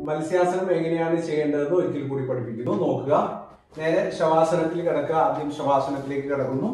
മത്സ്യാസനം എങ്ങനെയാണ് ചെയ്യേണ്ടതെന്ന് ഒരിക്കൽ കൂടി പഠിപ്പിക്കുന്നു നോക്കുക നേരെ ശവാസനത്തിൽ കിടക്കുക ആദ്യം ശവാസനത്തിലേക്ക് കിടക്കുന്നു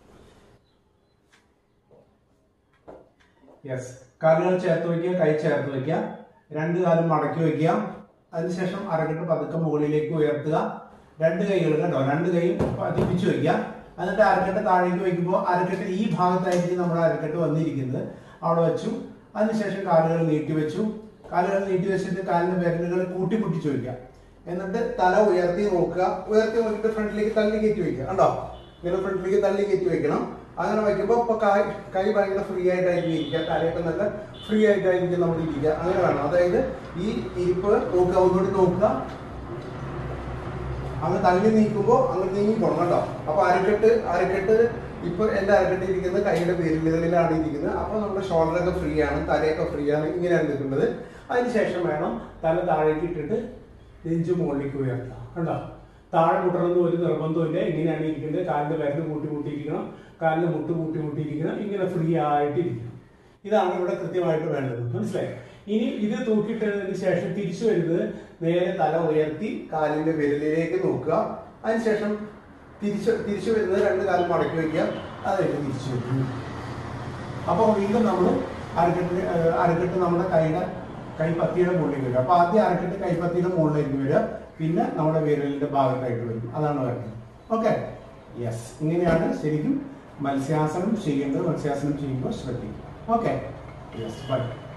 യെസ് കാലുകൾ ചേർത്ത് വയ്ക്കുക കൈ ചേർത്ത് വയ്ക്കുക രണ്ട് കാലും മടക്കി വയ്ക്കുക അതിനുശേഷം അരക്കെട്ട് പതുക്കെ മുകളിലേക്ക് ഉയർത്തുക രണ്ട് കൈകൾ കേട്ടോ രണ്ട് കൈയും പതിപ്പിച്ച് വയ്ക്കുക എന്നിട്ട് അരക്കെട്ട് താഴേക്ക് വയ്ക്കുമ്പോൾ അരക്കെട്ട് ഈ ഭാഗത്തായിരിക്കും നമ്മുടെ അരക്കെട്ട് വന്നിരിക്കുന്നത് അവിടെ വെച്ചു അതിനുശേഷം കാലുകൾ നീട്ടി വെച്ചു കാലുകൾ നീട്ടി വെച്ചിട്ട് കാലിന്റെ വിരലുകൾ കൂട്ടിമുട്ടിച്ച് വയ്ക്കുക എന്നിട്ട് തല ഉയർത്തി നോക്കുക ഉയർത്തി നോക്കിയിട്ട് ഫ്രണ്ടിലേക്ക് തള്ളി കയറ്റി വയ്ക്കുക കണ്ടോ ഇങ്ങനെ ഫ്രണ്ടിലേക്ക് തള്ളി കയറ്റി വെക്കണം അങ്ങനെ വയ്ക്കുമ്പോൾ ഇപ്പൊ കൈ കൈ ഭയങ്കര ഫ്രീ ആയിട്ടായിരിക്കും ഇരിക്കുക തലയൊക്കെ നല്ല ഫ്രീ ആയിട്ടായിരിക്കും നമ്മൾ ഇരിക്കുക അങ്ങനെ വേണം അതായത് ഈ ഇരിപ്പ് നോക്കുക ഒന്നുകൂടി നോക്കുക അങ്ങ് തള്ളി നീക്കുമ്പോൾ അങ്ങ് നീങ്ങി പോകണം കേട്ടോ അപ്പൊ അരക്കെട്ട് അരക്കെട്ട് ഇപ്പൊ എന്റെ അരക്കെട്ട് ഇരിക്കുന്നത് കൈയുടെ വിരലുകളിലാണ് ഇരിക്കുന്നത് അപ്പൊ നമ്മുടെ ഷോൾഡറൊക്കെ ഫ്രീ ആണ് തലയൊക്കെ ഫ്രീ ആണ് ഇങ്ങനെയാണ് നിൽക്കുന്നത് അതിനുശേഷം വേണം തല താഴേക്ക് ഇട്ടിട്ട് നെഞ്ചു മുകളിലേക്ക് ഉയർത്താം കണ്ടോ താഴെ മുട്ടണമെന്ന് ഒരു നിർബന്ധമില്ല ഇങ്ങനെയാണ് ഇരിക്കുന്നത് കാലിന്റെ വിരല് കൂട്ടി കൂട്ടിയിരിക്കണം കാലിന്റെ മുട്ട് കൂട്ടി കൂട്ടിയിരിക്കണം ഇങ്ങനെ ഫ്രീ ആയിട്ട് ഇരിക്കണം ഇതാണ് ഇവിടെ കൃത്യമായിട്ട് വേണ്ടത് മനസ്സിലായി ഇനി ഇത് തൂക്കിയിട്ടതിന് ശേഷം തിരിച്ചു വരുന്നത് നേരെ തല ഉയർത്തി കാലിന്റെ വിരലിലേക്ക് നോക്കുക അതിനുശേഷം തിരിച്ചു തിരിച്ചു വരുന്നത് രണ്ട് കാലം മടക്കി വയ്ക്കുക അത് കഴിഞ്ഞ് തിരിച്ചു വയ്ക്കും അപ്പോൾ വീണ്ടും നമ്മൾ അരക്കെട്ട് അരക്കെട്ട് നമ്മുടെ കൈയുടെ കൈപ്പത്തിയുടെ മുകളിലേക്ക് വരും അപ്പോൾ ആദ്യം അരക്കെട്ട് കൈപ്പത്തിയുടെ മുകളിലേക്ക് വരിക പിന്നെ നമ്മുടെ വിരലിന്റെ ഭാഗത്തായിട്ട് വരും അതാണ് വരുന്നത് ഓക്കെ യെസ് ഇങ്ങനെയാണ് ശരിക്കും മത്സ്യാസനം ചെയ്യേണ്ടത് മത്സ്യാസനം ചെയ്യുമ്പോൾ ശ്രദ്ധിക്കുക ഓക്കെ യെസ് ബൈ